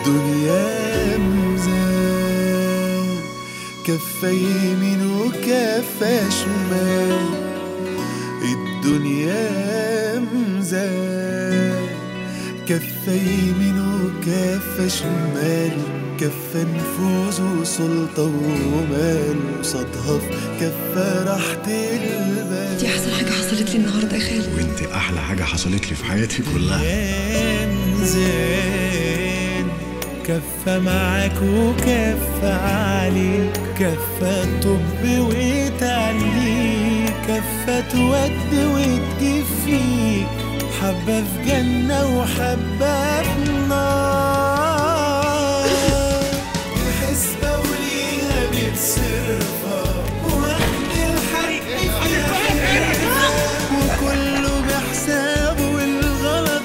الدنيا ميزان كفة يمين وكفة شمال الدنيا ميزان كفة يمين وكفة شمال كفة نفوذ وسلطة ومال قصادها في كفة راحة البال دي احسن حاجه حصلت لي النهارده يا خالد وانت احلى حاجه حصلت لي في حياتي كلها زين كفة معاك وكفة عليك كفة طب وتعليك كفة تودي وتجيب فيك حبة في جنة وحبة في نار الحسبة وليها بتصرفها وقت الحق فيها وكله بحساب والغلط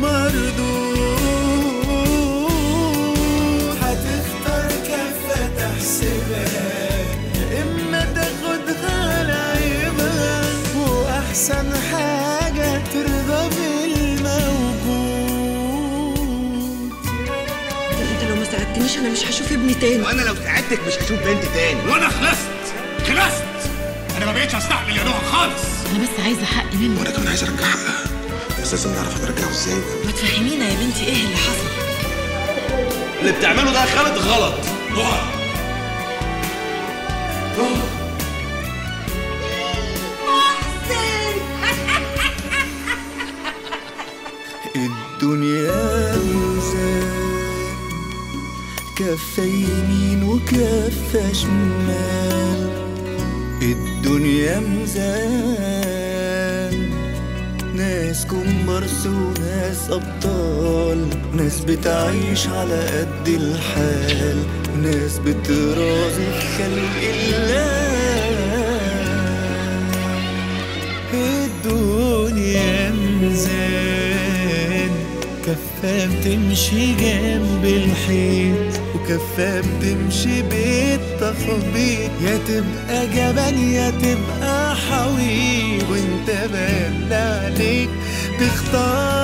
مردود هتختار كفة تحسبها إما تاخدها لعيبها وأحسن حاجة ترضى بالموجود انت لو ما ساعدتنيش انا مش هشوف ابني تاني وانا لو ساعدتك مش هشوف بنت تاني وانا خلصت خلصت انا ما بقتش استحمل يا نهى خالص انا بس عايزه حقي منه وانا كمان عايز ارجع حقها بس لازم نعرف نرجعه ازاي ما تفهمينا يا بنتي ايه اللي حصل اللي بتعمله ده يا خالد غلط نهى نهى الدنيا ميزان كفة يمين وكفة شمال الدنيا ميزان ناس كومبارس وناس أبطال ناس بتعيش على قد الحال ناس بترازي في خلق الله الدنيا ميزان كفة بتمشي جنب الحيط وكفة بتمشي بالتخبيط يا تبقى جبل يا تبقى حويط وانت بقى عليك تختار